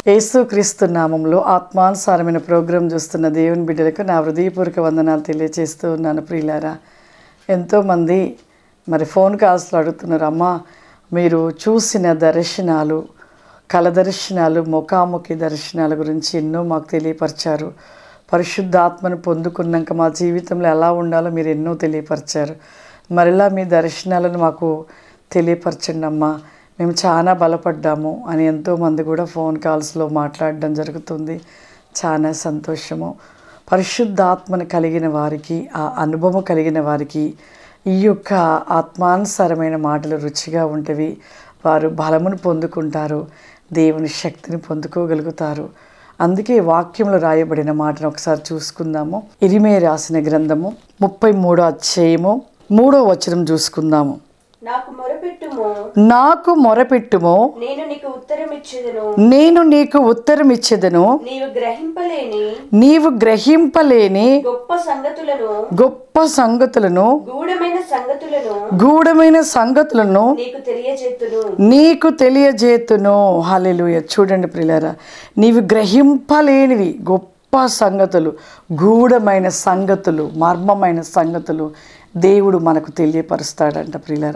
యేసు క్రీస్తు నామంలో ఆత్మానుసారమైన ప్రోగ్రాం చూస్తున్న దేవుని బిడ్డలకు నా హృదయపూర్వక వందనాలు తెలియజేస్తూ ఉన్నాను ప్రియులారా ఎంతోమంది మరి ఫోన్ కాల్స్లో అడుగుతున్నారు అమ్మ మీరు చూసిన దర్శనాలు కల దర్శనాలు ముఖాముఖి దర్శనాల గురించి ఎన్నో మాకు తెలియపరిచారు పరిశుద్ధాత్మను పొందుకున్నాక మా జీవితంలో ఎలా ఉండాలో మీరు ఎన్నో తెలియపరిచారు మరలా మీ దర్శనాలను మాకు తెలియపరచండి అమ్మా మేము చాలా బలపడ్డాము అని ఎంతోమంది కూడా ఫోన్ కాల్స్లో మాట్లాడడం జరుగుతుంది చాలా సంతోషము పరిశుద్ధాత్మను కలిగిన వారికి ఆ అనుభవం కలిగిన వారికి ఈ యొక్క ఆత్మానుసారమైన మాటలు రుచిగా ఉంటవి వారు బలమును పొందుకుంటారు దేవుని శక్తిని పొందుకోగలుగుతారు అందుకే వాక్యంలో రాయబడిన మాటను ఒకసారి చూసుకుందాము ఇరిమే రాసిన గ్రంథము ముప్పై మూడో అధ్యాయము మూడో వచనం చూసుకుందాము నాకు మొరపెట్టుము నాకు మొరపెట్టుము నేను నీకు ఉత్తరం ఇచ్చేదను నేను నీకు ఉత్తరం ఇచ్చేదను నీవు గ్రహింపలేని నీవు గ్రహింపలేని గొప్ప సంగతులను గొప్ప సంగతులను గూఢమైన సంగతులను గూఢమైన సంగతులను నీకు తెలియజేతును నీకు తెలియజేతును హాలెలుయ చూడండి ప్రియులారా నీవు గ్రహింపలేనివి గొప్ప సంగతులు గూఢమైన సంగతులు మర్మమైన సంగతులు దేవుడు మనకు తెలియపరుస్తాడంట ప్రియులారా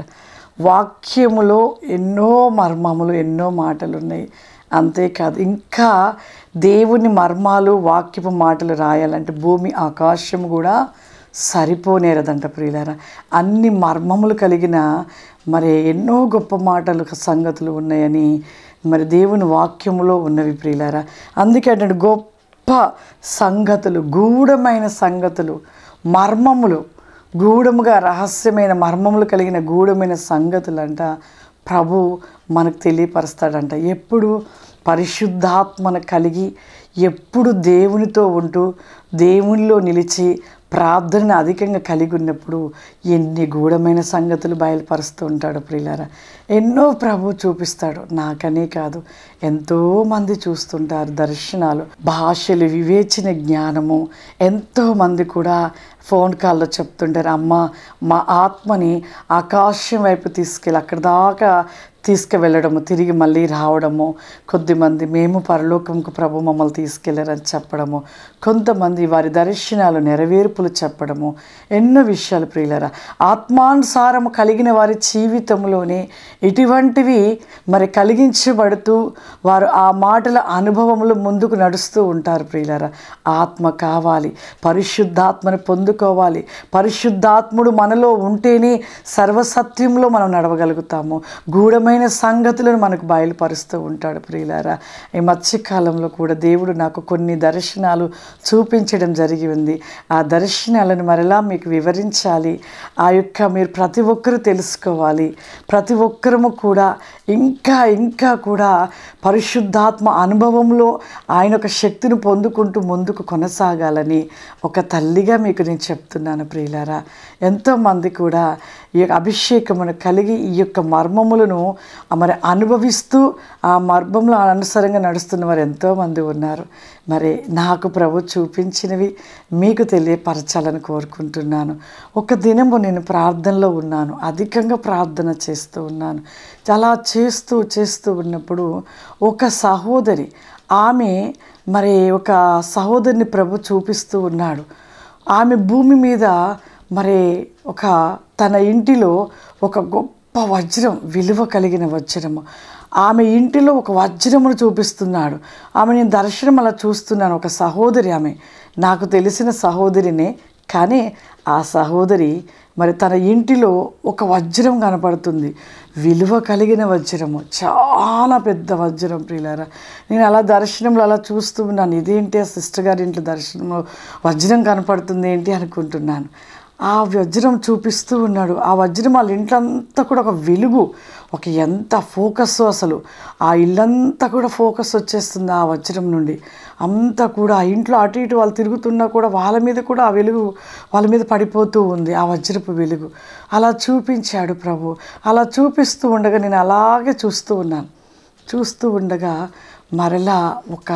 వాక్యములో ఎన్నో మర్మములు ఎన్నో మాటలు ఉన్నాయి అంతేకాదు ఇంకా దేవుని మర్మాలు వాక్యపు మాటలు రాయాలంటే భూమి ఆకాశం కూడా సరిపోనేరదంట ప్రియులారా అన్ని మర్మములు కలిగిన మరి ఎన్నో గొప్ప మాటలు సంగతులు ఉన్నాయని మరి దేవుని వాక్యములో ఉన్నవి ప్రియులారా అందుకే అంటే గొప్ప సంగతులు గూఢమైన సంగతులు మర్మములు గూఢముగా రహస్యమైన మర్మములు కలిగిన గూఢమైన సంగతులంట ప్రభు మనకు తెలియపరుస్తాడంట ఎప్పుడు పరిశుద్ధాత్మను కలిగి ఎప్పుడు దేవునితో ఉంటూ దేవునిలో నిలిచి ప్రార్థనను అధికంగా కలిగి ఉన్నప్పుడు ఎన్ని గూఢమైన సంగతులు బయలుపరుస్తూ ఉంటాడు ప్రియులారా ఎన్నో ప్రభు చూపిస్తాడు నాకనే కాదు ఎంతోమంది చూస్తుంటారు దర్శనాలు భాషలు వివేచన జ్ఞానము ఎంతోమంది కూడా ఫోన్ కాల్లో చెప్తుంటారు అమ్మ మా ఆత్మని ఆకాశం వైపు తీసుకెళ్ళి అక్కడ దాకా తీసుకువెళ్ళడము తిరిగి మళ్ళీ రావడము కొద్దిమంది మేము పరలోకంకు ప్రభు మమ్మల్ని తీసుకెళ్లారని చెప్పడము కొంతమంది వారి దర్శనాలు నెరవేర్పులు చెప్పడము ఎన్నో విషయాలు ప్రియులరా ఆత్మానుసారము కలిగిన వారి జీవితంలోనే ఇటువంటివి మరి కలిగించబడుతూ వారు ఆ మాటల అనుభవములు ముందుకు నడుస్తూ ఉంటారు ప్రియులరా ఆత్మ కావాలి పరిశుద్ధాత్మను పొందుకోవాలి పరిశుద్ధాత్ముడు మనలో ఉంటేనే సర్వసత్యంలో మనం నడవగలుగుతాము గూఢమైన సంగతులను మనకు బయలుపరుస్తూ ఉంటాడు ప్రియులారా ఈ మత్స్యకాలంలో కూడా దేవుడు నాకు కొన్ని దర్శనాలు చూపించడం జరిగి ఉంది ఆ దర్శనాలను మరలా మీకు వివరించాలి ఆ యొక్క మీరు ప్రతి ఒక్కరూ తెలుసుకోవాలి ప్రతి ఒక్కరము కూడా ఇంకా ఇంకా కూడా పరిశుద్ధాత్మ అనుభవంలో ఆయన ఒక శక్తిని పొందుకుంటూ ముందుకు కొనసాగాలని ఒక తల్లిగా మీకు నేను చెప్తున్నాను ప్రియులారా ఎంతోమంది కూడా ఈ యొక్క అభిషేకమును కలిగి ఈ యొక్క మర్మములను మరి అనుభవిస్తూ ఆ మర్మంలో అనుసరంగా నడుస్తున్న వారు ఎంతోమంది ఉన్నారు మరి నాకు ప్రభు చూపించినవి మీకు తెలియపరచాలని కోరుకుంటున్నాను ఒక దినము నేను ప్రార్థనలో ఉన్నాను అధికంగా ప్రార్థన చేస్తూ ఉన్నాను అలా చేస్తూ చేస్తూ ఉన్నప్పుడు ఒక సహోదరి ఆమె మరి ఒక సహోదరిని ప్రభు చూపిస్తూ ఉన్నాడు ఆమె భూమి మీద మరి ఒక తన ఇంటిలో ఒక గొప్ప వజ్రం విలువ కలిగిన వజ్రము ఆమె ఇంటిలో ఒక వజ్రమును చూపిస్తున్నాడు ఆమె నేను దర్శనం అలా చూస్తున్నాను ఒక సహోదరి ఆమె నాకు తెలిసిన సహోదరినే కానీ ఆ సహోదరి మరి తన ఇంటిలో ఒక వజ్రం కనపడుతుంది విలువ కలిగిన వజ్రము చాలా పెద్ద వజ్రం ప్రియులారా నేను అలా దర్శనంలో అలా చూస్తూ ఉన్నాను ఇదేంటి ఆ సిస్టర్ గారి ఇంట్లో దర్శనంలో వజ్రం కనపడుతుంది ఏంటి అనుకుంటున్నాను ఆ వజ్రం చూపిస్తూ ఉన్నాడు ఆ వజ్రం వాళ్ళ ఇంట్లో అంతా కూడా ఒక వెలుగు ఒక ఎంత ఫోకస్ అసలు ఆ ఇల్లంతా కూడా ఫోకస్ వచ్చేస్తుంది ఆ వజ్రం నుండి అంతా కూడా ఆ ఇంట్లో అటు ఇటు వాళ్ళు తిరుగుతున్నా కూడా వాళ్ళ మీద కూడా ఆ వెలుగు వాళ్ళ మీద పడిపోతూ ఉంది ఆ వజ్రపు వెలుగు అలా చూపించాడు ప్రభు అలా చూపిస్తూ ఉండగా నేను అలాగే చూస్తూ ఉన్నాను చూస్తూ ఉండగా మరలా ఒక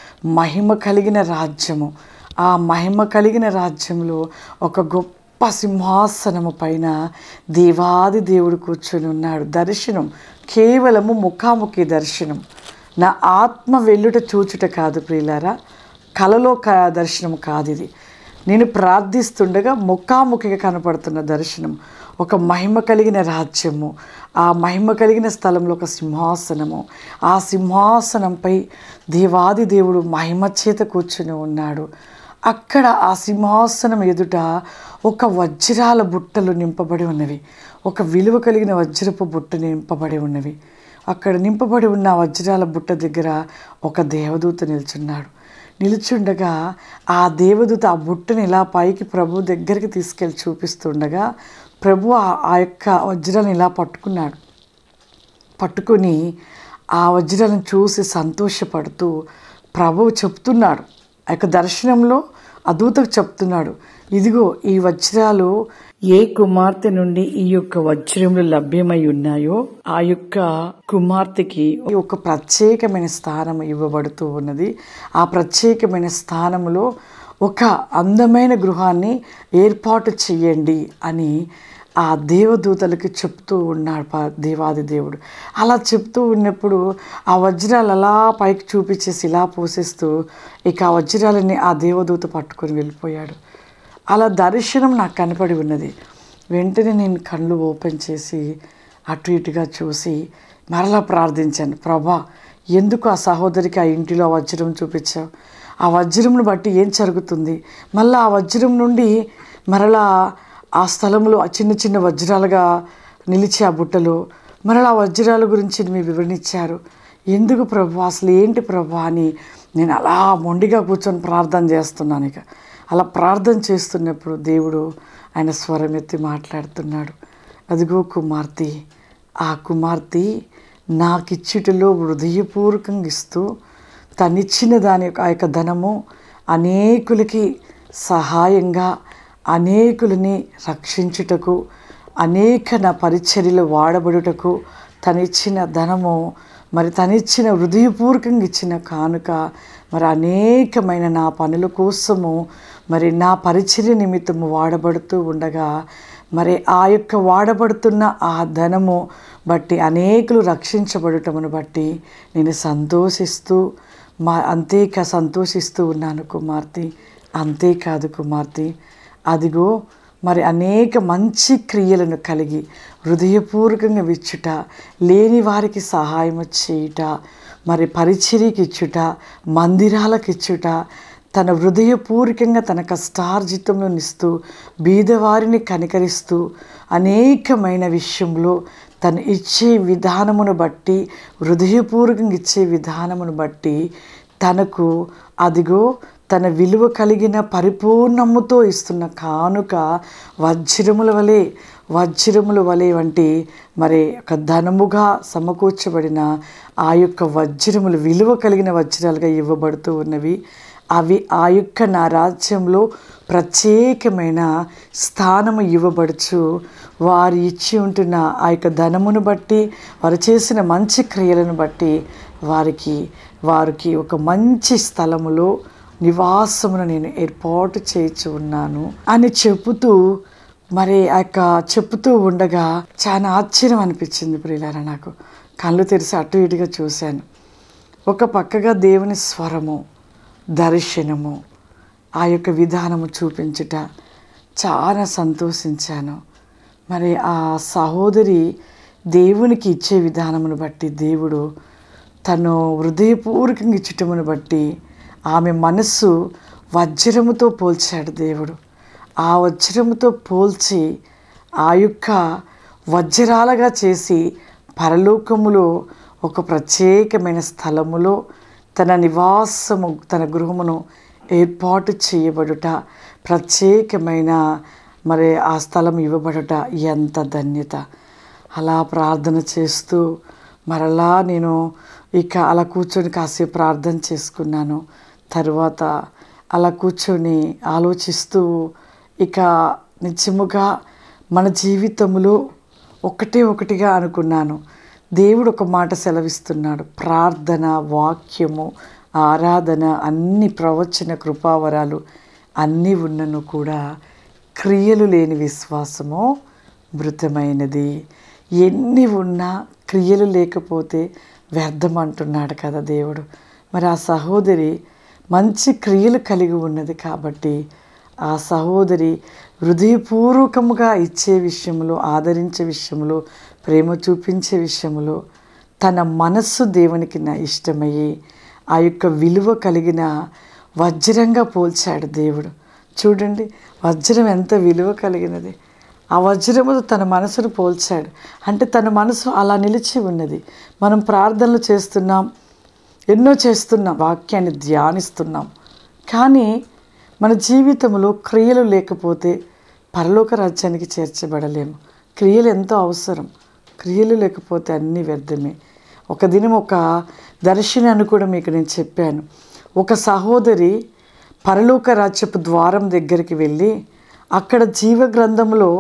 మహిమ కలిగిన రాజ్యము ఆ మహిమ కలిగిన రాజ్యంలో ఒక గొప్ప సింహాసనము పైన దేవాది దేవుడు కూర్చొని ఉన్నాడు దర్శనం కేవలము ముఖాముఖి దర్శనం నా ఆత్మ వెల్లుట చూచుట కాదు ప్రియులారా కలలో క దర్శనం కాదు ఇది నేను ప్రార్థిస్తుండగా ముఖాముఖిగా కనపడుతున్న దర్శనం ఒక మహిమ కలిగిన రాజ్యము ఆ మహిమ కలిగిన స్థలంలో ఒక సింహాసనము ఆ సింహాసనంపై దేవాది దేవుడు మహిమ చేత కూర్చుని ఉన్నాడు అక్కడ ఆ సింహాసనం ఎదుట ఒక వజ్రాల బుట్టలు నింపబడి ఉన్నవి ఒక విలువ కలిగిన వజ్రపు బుట్ట నింపబడి ఉన్నవి అక్కడ నింపబడి ఉన్న ఆ వజ్రాల బుట్ట దగ్గర ఒక దేవదూత నిల్చున్నాడు నిలుచుండగా ఆ దేవదూత ఆ బుట్టని ఇలా పైకి ప్రభు దగ్గరికి తీసుకెళ్ళి చూపిస్తుండగా ప్రభు ఆ- ఆ యొక్క వజ్రాలను ఇలా పట్టుకున్నాడు పట్టుకొని ఆ వజ్రాలను చూసి సంతోషపడుతూ ప్రభువు చెప్తున్నాడు ఆ యొక్క దర్శనంలో ఆ దూతకు చెప్తున్నాడు ఇదిగో ఈ వజ్రాలు ఏ కుమార్తె నుండి ఈ యొక్క వజ్రములు లభ్యమై ఉన్నాయో ఆ యొక్క కుమార్తెకి ఒక ప్రత్యేకమైన స్థానం ఇవ్వబడుతూ ఉన్నది ఆ ప్రత్యేకమైన స్థానంలో ఒక అందమైన గృహాన్ని ఏర్పాటు చేయండి అని ఆ దేవదూతలకి చెప్తూ ఉన్నాడు పా- దేవాది దేవుడు అలా చెప్తూ ఉన్నప్పుడు ఆ వజ్రాలు అలా పైకి చూపించేసి ఇలా పోసేస్తూ ఇక ఆ వజ్రాలని ఆ దేవదూత పట్టుకొని వెళ్ళిపోయాడు అలా దర్శనం నాకు కనపడి ఉన్నది వెంటనే నేను కళ్ళు ఓపెన్ చేసి అటు ఇటుగా చూసి మరలా ప్రార్థించాను ప్రభా ఎందుకు ఆ సహోదరికి ఆ ఇంటిలో ఆ వజ్రం చూపించావు ఆ వజ్రంను బట్టి ఏం జరుగుతుంది మళ్ళీ ఆ వజ్రం నుండి మరలా ఆ స్థలంలో ఆ చిన్న చిన్న వజ్రాలుగా నిలిచి ఆ బుట్టలో మరలా ఆ వజ్రాల గురించి మీ వివరణించారు ఎందుకు ప్రభు అసలు ఏంటి ప్రభు అని నేను అలా మొండిగా కూర్చొని ప్రార్థన చేస్తున్నాను ఇక అలా ప్రార్థన చేస్తున్నప్పుడు దేవుడు ఆయన స్వరం ఎత్తి మాట్లాడుతున్నాడు అదిగో కుమార్తె ఆ కుమార్తె నాకిచ్చుటలో హృదయపూర్వకంగా ఇస్తూ తనిచ్చిన దాని యొక్క ఆ యొక్క ధనము అనేకులకి సహాయంగా అనేకులని రక్షించుటకు అనేక నా పరిచర్యలు వాడబడుటకు తనిచ్చిన ధనము మరి తనిచ్చిన హృదయపూర్వకంగా ఇచ్చిన కానుక మరి అనేకమైన నా పనుల కోసము మరి నా పరిచర్య నిమిత్తము వాడబడుతూ ఉండగా మరి ఆ యొక్క వాడబడుతున్న ఆ ధనము బట్టి అనేకులు రక్షించబడటమును బట్టి నేను సంతోషిస్తూ మా అంతేకా సంతోషిస్తూ ఉన్నాను కుమార్తె అంతేకాదు కుమార్తె అదిగో మరి అనేక మంచి క్రియలను కలిగి హృదయపూర్వకంగా విచ్చుట లేని వారికి సహాయం చేయుట మరి పరిచర్యకి ఇచ్చుట మందిరాలకు ఇచ్చుట తన హృదయపూర్వకంగా తన కష్టార్జితంలో నిస్తూ బీదవారిని కనికరిస్తూ అనేకమైన విషయంలో తను ఇచ్చే విధానమును బట్టి హృదయపూర్వకంగా ఇచ్చే విధానమును బట్టి తనకు అదిగో తన విలువ కలిగిన పరిపూర్ణముతో ఇస్తున్న కానుక వజ్రముల వలె వజ్రముల వలె వంటి మరి ఒక ధనముగా సమకూర్చబడిన ఆ యొక్క వజ్రములు విలువ కలిగిన వజ్రాలుగా ఇవ్వబడుతూ ఉన్నవి అవి ఆ యొక్క నా రాజ్యంలో ప్రత్యేకమైన స్థానము ఇవ్వబడుచు వారు ఇచ్చి ఉంటున్న ఆ యొక్క ధనమును బట్టి వారు చేసిన మంచి క్రియలను బట్టి వారికి వారికి ఒక మంచి స్థలములో నివాసమును నేను ఏర్పాటు చేయించి ఉన్నాను అని చెబుతూ మరి ఆ యొక్క చెప్తూ ఉండగా చాలా ఆశ్చర్యం అనిపించింది ప్రియులారా నాకు కళ్ళు తెరిచి అటు ఇటుగా చూశాను ఒక పక్కగా దేవుని స్వరము దర్శనము ఆ యొక్క విధానము చూపించుట చాలా సంతోషించాను మరి ఆ సహోదరి దేవునికి ఇచ్చే విధానమును బట్టి దేవుడు తను హృదయపూర్వకంగా ఇచ్చటమును బట్టి ఆమె మనస్సు వజ్రముతో పోల్చాడు దేవుడు ఆ వజ్రముతో పోల్చి ఆ యొక్క వజ్రాలుగా చేసి పరలోకములో ఒక ప్రత్యేకమైన స్థలములో తన నివాసము తన గృహమును ఏర్పాటు చేయబడుట ప్రత్యేకమైన మరి ఆ స్థలం ఇవ్వబడుట ఎంత ధన్యత అలా ప్రార్థన చేస్తూ మరలా నేను ఇక అలా కూర్చొని కాసేపు ప్రార్థన చేసుకున్నాను తర్వాత అలా కూర్చొని ఆలోచిస్తూ ఇక నిజముగా మన జీవితంలో ఒకటే ఒకటిగా అనుకున్నాను దేవుడు ఒక మాట సెలవిస్తున్నాడు ప్రార్థన వాక్యము ఆరాధన అన్ని ప్రవచన కృపావరాలు అన్నీ ఉన్నను కూడా క్రియలు లేని విశ్వాసము మృతమైనది ఎన్ని ఉన్నా క్రియలు లేకపోతే వ్యర్థం అంటున్నాడు కదా దేవుడు మరి ఆ సహోదరి మంచి క్రియలు కలిగి ఉన్నది కాబట్టి ఆ సహోదరి హృదయపూర్వకముగా ఇచ్చే విషయంలో ఆదరించే విషయంలో ప్రేమ చూపించే విషయంలో తన మనస్సు దేవునికి నా ఇష్టమయ్యి ఆ యొక్క విలువ కలిగిన వజ్రంగా పోల్చాడు దేవుడు చూడండి వజ్రం ఎంత విలువ కలిగినది ఆ వజ్రముతో తన మనసును పోల్చాడు అంటే తన మనసు అలా నిలిచి ఉన్నది మనం ప్రార్థనలు చేస్తున్నాం ఎన్నో చేస్తున్నాం వాక్యాన్ని ధ్యానిస్తున్నాం కానీ మన జీవితంలో క్రియలు లేకపోతే పరలోక రాజ్యానికి చేర్చబడలేము క్రియలు ఎంతో అవసరం క్రియలు లేకపోతే అన్నీ వ్యర్థమే ఒక దినం ఒక దర్శనాన్ని కూడా మీకు నేను చెప్పాను ఒక సహోదరి పరలోక రాజ్యపు ద్వారం దగ్గరికి వెళ్ళి అక్కడ జీవ గ్రంథంలో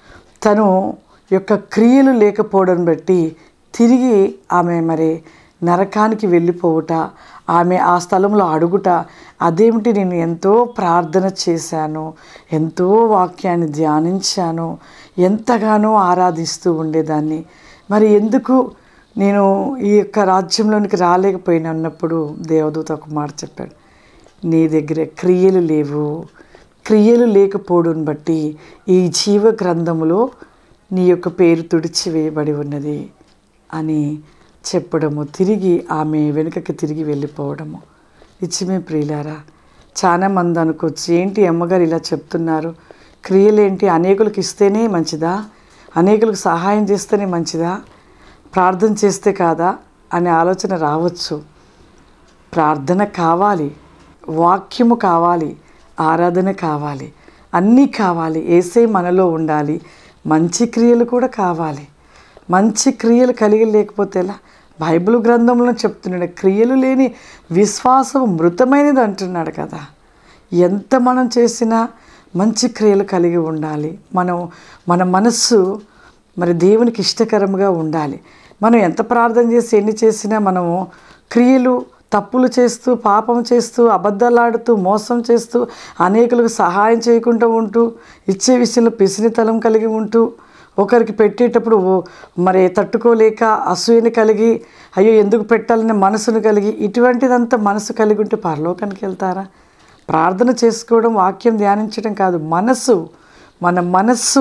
తను యొక్క క్రియలు లేకపోవడం బట్టి తిరిగి ఆమె మరి నరకానికి వెళ్ళిపోవుట ఆమె ఆ స్థలంలో అడుగుట అదేమిటి నేను ఎంతో ప్రార్థన చేశాను ఎంతో వాక్యాన్ని ధ్యానించాను ఎంతగానో ఆరాధిస్తూ ఉండేదాన్ని మరి ఎందుకు నేను ఈ యొక్క రాజ్యంలోనికి రాలేకపోయినా అన్నప్పుడు దేవదూత ఒక మాట చెప్పాడు నీ దగ్గర క్రియలు లేవు క్రియలు లేకపోవడం బట్టి ఈ జీవ గ్రంథములో నీ యొక్క పేరు తుడిచివేయబడి ఉన్నది అని చెప్పడము తిరిగి ఆమె వెనుకకి తిరిగి వెళ్ళిపోవడము నిజమే ప్రియులారా చాలా మంది అనుకోవచ్చు ఏంటి అమ్మగారు ఇలా చెప్తున్నారు క్రియలేంటి అనేకులకు ఇస్తేనే మంచిదా అనేకులకు సహాయం చేస్తేనే మంచిదా ప్రార్థన చేస్తే కాదా అనే ఆలోచన రావచ్చు ప్రార్థన కావాలి వాక్యము కావాలి ఆరాధన కావాలి అన్నీ కావాలి ఏసే మనలో ఉండాలి మంచి క్రియలు కూడా కావాలి మంచి క్రియలు కలిగి లేకపోతే ఎలా బైబిల్ గ్రంథంలో చెప్తున్నాడు క్రియలు లేని విశ్వాసం మృతమైనది అంటున్నాడు కదా ఎంత మనం చేసినా మంచి క్రియలు కలిగి ఉండాలి మనం మన మనస్సు మరి దేవునికి ఇష్టకరంగా ఉండాలి మనం ఎంత ప్రార్థన చేసి ఎన్ని చేసినా మనము క్రియలు తప్పులు చేస్తూ పాపం చేస్తూ అబద్ధాలాడుతూ మోసం చేస్తూ అనేకులకు సహాయం చేయకుండా ఉంటూ ఇచ్చే విషయంలో పిసినితలం కలిగి ఉంటూ ఒకరికి పెట్టేటప్పుడు మరి తట్టుకోలేక అసూయని కలిగి అయ్యో ఎందుకు పెట్టాలనే మనసును కలిగి ఇటువంటిదంతా మనసు కలిగి ఉంటే పరలోకానికి వెళ్తారా ప్రార్థన చేసుకోవడం వాక్యం ధ్యానించడం కాదు మనస్సు మన మనస్సు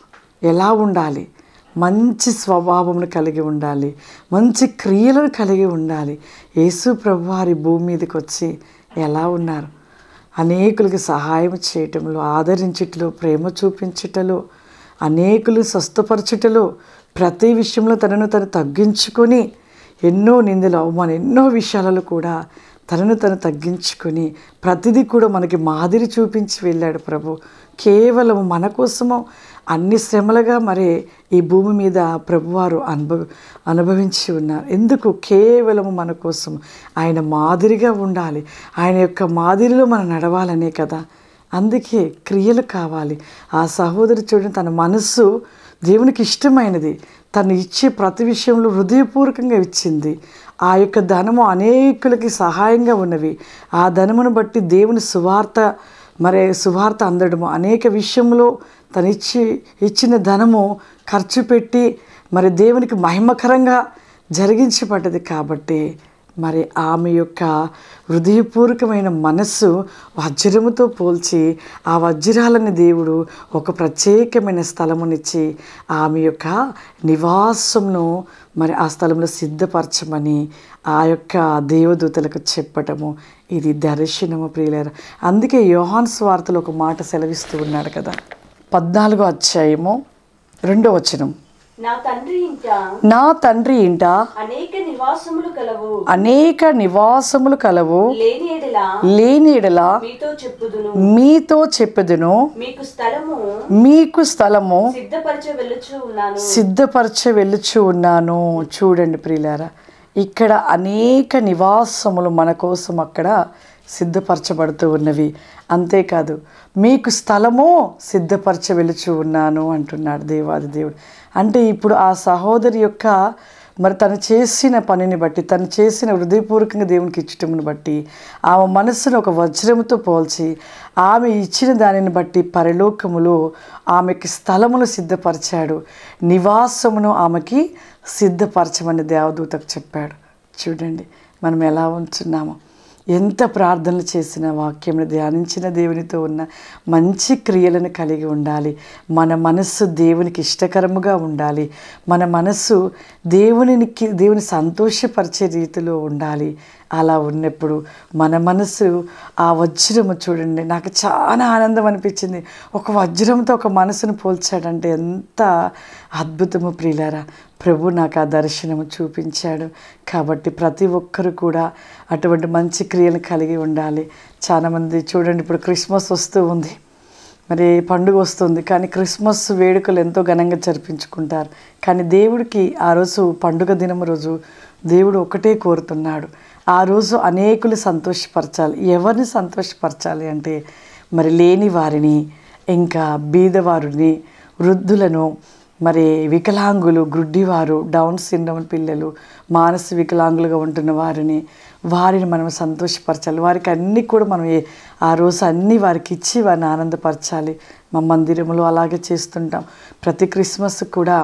ఎలా ఉండాలి మంచి స్వభావమును కలిగి ఉండాలి మంచి క్రియలను కలిగి ఉండాలి యేసు ప్రభు వారి భూమి మీదకి వచ్చి ఎలా ఉన్నారు అనేకులకి సహాయం చేయటంలో ఆదరించుటలో ప్రేమ చూపించుటలో అనేకులు స్వస్థపరచుటలో ప్రతి విషయంలో తనను తను తగ్గించుకొని ఎన్నో నిందలు అవమానం ఎన్నో విషయాలలో కూడా తనను తను తగ్గించుకొని ప్రతిదీ కూడా మనకి మాదిరి చూపించి వెళ్ళాడు ప్రభు కేవలం మన కోసము అన్ని శ్రమలుగా మరి ఈ భూమి మీద ప్రభువారు అనుభవ అనుభవించి ఉన్నారు ఎందుకు కేవలం మన కోసం ఆయన మాదిరిగా ఉండాలి ఆయన యొక్క మాదిరిలో మనం నడవాలనే కదా అందుకే క్రియలు కావాలి ఆ సహోదరి చూడండి తన మనస్సు దేవునికి ఇష్టమైనది తను ఇచ్చే ప్రతి విషయంలో హృదయపూర్వకంగా ఇచ్చింది ఆ యొక్క ధనము అనేకులకి సహాయంగా ఉన్నవి ఆ ధనమును బట్టి దేవుని సువార్త మరి సువార్త అందడము అనేక విషయంలో తను ఇచ్చి ఇచ్చిన ధనము ఖర్చు పెట్టి మరి దేవునికి మహిమకరంగా జరిగించబడ్డది కాబట్టి మరి ఆమె యొక్క హృదయపూర్వకమైన మనస్సు వజ్రముతో పోల్చి ఆ వజ్రాలని దేవుడు ఒక ప్రత్యేకమైన స్థలమునిచ్చి ఆమె యొక్క నివాసమును మరి ఆ స్థలంలో సిద్ధపరచమని ఆ యొక్క దేవదూతలకు చెప్పటము ఇది దర్శనము ప్రియులారు అందుకే యోహాన్ స్వార్థలో ఒక మాట సెలవిస్తూ ఉన్నాడు కదా పద్నాలుగో అధ్యాయము రెండో వచనం నా తండ్రి ఇంట నా తండ్రి ఇంట అనేక నివాసములు కలవు అనేక నివాసములు కలవు లేని ఎడల లేని ఎడల మీతో చెప్పుదును మీతో చెప్పెదును మీకు స్థలము మీకు స్థలము సిద్ధపరచ వెళ్ళుచు ఉన్నాను సిద్ధపరచ వెళ్ళుచు ఉన్నాను చూడండి ప్రియులారా ఇక్కడ అనేక నివాసములు మన కోసం అక్కడ సిద్ధపరచబడుతూ ఉన్నవి అంతేకాదు మీకు స్థలము సిద్ధపరచ వెలుచు ఉన్నాను అంటున్నాడు దేవాది దేవుడు అంటే ఇప్పుడు ఆ సహోదరి యొక్క మరి తను చేసిన పనిని బట్టి తను చేసిన హృదయపూర్వకంగా దేవునికి ఇచ్చటమును బట్టి ఆమె మనస్సును ఒక వజ్రముతో పోల్చి ఆమె ఇచ్చిన దానిని బట్టి పరలోకములో ఆమెకి స్థలమును సిద్ధపరిచాడు నివాసమును ఆమెకి సిద్ధపరచమని దేవదూతకు చెప్పాడు చూడండి మనం ఎలా ఉంటున్నామో ఎంత ప్రార్థనలు చేసిన వాక్యమును ధ్యానించిన దేవునితో ఉన్న మంచి క్రియలను కలిగి ఉండాలి మన మనస్సు దేవునికి ఇష్టకరముగా ఉండాలి మన మనస్సు దేవునికి దేవుని సంతోషపరిచే రీతిలో ఉండాలి అలా ఉన్నప్పుడు మన మనసు ఆ వజ్రము చూడండి నాకు చాలా ఆనందం అనిపించింది ఒక వజ్రంతో ఒక మనసును పోల్చాడంటే ఎంత అద్భుతము ప్రియులారా ప్రభు నాకు ఆ దర్శనము చూపించాడు కాబట్టి ప్రతి ఒక్కరు కూడా అటువంటి మంచి క్రియలు కలిగి ఉండాలి చాలామంది చూడండి ఇప్పుడు క్రిస్మస్ వస్తూ ఉంది మరి పండుగ వస్తుంది కానీ క్రిస్మస్ వేడుకలు ఎంతో ఘనంగా జరిపించుకుంటారు కానీ దేవుడికి ఆ రోజు పండుగ దినం రోజు దేవుడు ఒకటే కోరుతున్నాడు ఆ రోజు అనేకులు సంతోషపరచాలి ఎవరిని సంతోషపరచాలి అంటే మరి లేని వారిని ఇంకా బీదవారిని వృద్ధులను మరి వికలాంగులు గుడ్డివారు డౌన్ సిండ్రోమ్ పిల్లలు మానసి వికలాంగులుగా ఉంటున్న వారిని వారిని మనం సంతోషపరచాలి వారికి అన్నీ కూడా మనం ఏ- ఆ రోజు అన్నీ వారికి ఇచ్చి వారిని ఆనందపరచాలి మా మందిరంలో అలాగే చేస్తుంటాం ప్రతి క్రిస్మస్ కూడా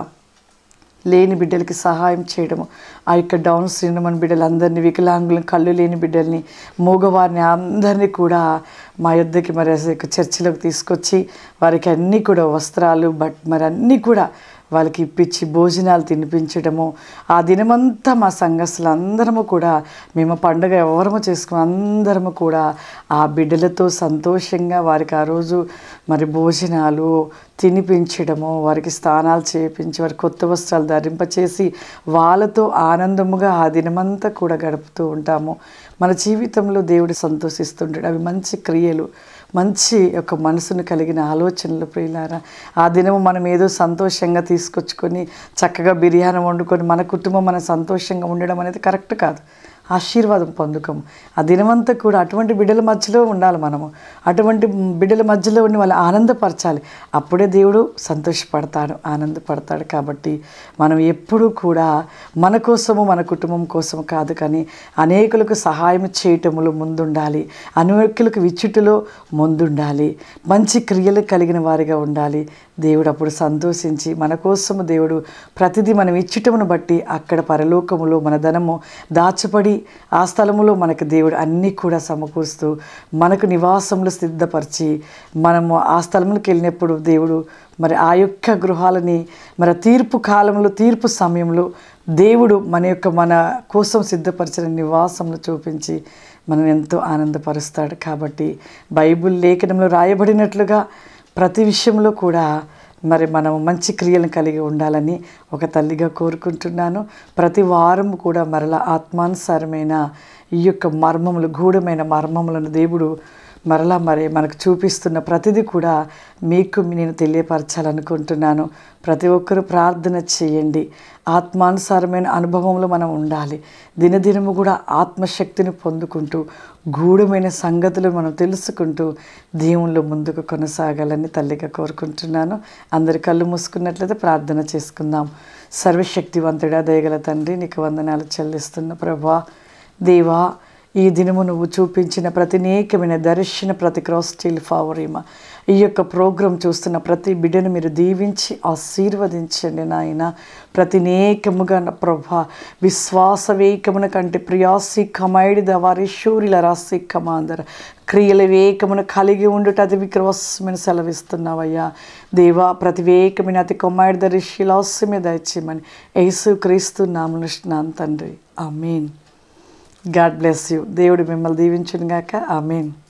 లేని బిడ్డలకి సహాయం చేయడము ఆ యొక్క డౌన్ శ్రీనమన్ బిడ్డలందరినీ వికలాంగులను కళ్ళు లేని బిడ్డల్ని మూగవారిని అందరినీ కూడా మా యొద్దకి మరి ఆ యొక్క చర్చిలోకి తీసుకొచ్చి వారికి అన్నీ కూడా వస్త్రాలు బట్ మరి అన్నీ కూడా వాళ్ళకి ఇప్పించి భోజనాలు తినిపించడము ఆ దినమంతా మా సంఘస్థులు అందరము కూడా మేము పండుగ ఎవరము చేసుకుని అందరము కూడా ఆ బిడ్డలతో సంతోషంగా వారికి ఆ రోజు మరి భోజనాలు తినిపించడము వారికి స్నానాలు చేయించి వారి కొత్త వస్త్రాలు ధరింపచేసి వాళ్ళతో ఆనందముగా ఆ దినమంతా కూడా గడుపుతూ ఉంటాము మన జీవితంలో దేవుడు సంతోషిస్తుంటాడు అవి మంచి క్రియలు మంచి ఒక మనసును కలిగిన ఆలోచనలు ప్రియులారా ఆ దినము మనం ఏదో సంతోషంగా తీసుకొచ్చుకొని చక్కగా బిర్యానీ వండుకొని మన కుటుంబం మన సంతోషంగా ఉండడం అనేది కరెక్ట్ కాదు ఆశీర్వాదం పొందుకోము ఆ దినమంతా కూడా అటువంటి బిడ్డల మధ్యలో ఉండాలి మనము అటువంటి బిడ్డల మధ్యలో ఉండి వాళ్ళు ఆనందపరచాలి అప్పుడే దేవుడు సంతోషపడతాడు ఆనందపడతాడు కాబట్టి మనం ఎప్పుడూ కూడా మన కోసము మన కుటుంబం కోసము కాదు కానీ అనేకులకు సహాయం చేయటములో ముందుండాలి అనేకులకు విచ్చుటిలో ముందుండాలి మంచి క్రియలు కలిగిన వారిగా ఉండాలి దేవుడు అప్పుడు సంతోషించి మన కోసము దేవుడు ప్రతిదీ మనం ఇచ్చుటమును బట్టి అక్కడ పరలోకములో మన ధనము దాచబడి ఆ స్థలములో మనకు దేవుడు అన్నీ కూడా సమకూరుస్తూ మనకు నివాసములు సిద్ధపరిచి మనము ఆ స్థలములకు వెళ్ళినప్పుడు దేవుడు మరి ఆ యొక్క గృహాలని మరి తీర్పు కాలంలో తీర్పు సమయంలో దేవుడు మన యొక్క మన కోసం సిద్ధపరిచిన నివాసములు చూపించి మనం ఎంతో ఆనందపరుస్తాడు కాబట్టి బైబిల్ లేఖనంలో రాయబడినట్లుగా ప్రతి విషయంలో కూడా మరి మనం మంచి క్రియలను కలిగి ఉండాలని ఒక తల్లిగా కోరుకుంటున్నాను ప్రతి వారం కూడా మరలా ఆత్మానుసారమైన ఈ యొక్క మర్మములు గూఢమైన మర్మములను దేవుడు మరలా మరి మనకు చూపిస్తున్న ప్రతిదీ కూడా మీకు నేను తెలియపరచాలనుకుంటున్నాను ప్రతి ఒక్కరూ ప్రార్థన చేయండి ఆత్మానుసారమైన అనుభవంలో మనం ఉండాలి దినదినము కూడా ఆత్మశక్తిని పొందుకుంటూ గూఢమైన సంగతులు మనం తెలుసుకుంటూ దేవుళ్ళు ముందుకు కొనసాగాలని తల్లిగా కోరుకుంటున్నాను అందరి కళ్ళు మూసుకున్నట్లయితే ప్రార్థన చేసుకుందాం సర్వశక్తివంతుడా దయగల తండ్రి నీకు వందనాలు చెల్లిస్తున్న ప్రభా దేవా ఈ దినము నువ్వు చూపించిన ప్రతి నేకమైన దర్శన ప్రతి క్రాస్ స్టీల్ ఫావరీమ ఈ యొక్క ప్రోగ్రాం చూస్తున్న ప్రతి బిడ్డను మీరు దీవించి ఆశీర్వదించండి నాయన ప్రతి నేకముగా నా ప్రభా విశ్వాస వేకమున కంటే ప్రియాసి కమైడి దవారి శూరిల రాసి కమాందర క్రియల వేకమును కలిగి ఉండుట అది విక్రవస్మని సెలవిస్తున్నావయ్యా దేవా ప్రతి వేకమైన అతి కొమ్మాయిడి దరి శిలాస్యమే దయచేయమని యేసు క్రీస్తు నామనుష్ణాన్ తండ్రి ఆమెన్ గాడ్ బ్లెస్ యూ దేవుడు మిమ్మల్ని దీవించును గాక ఆమెన్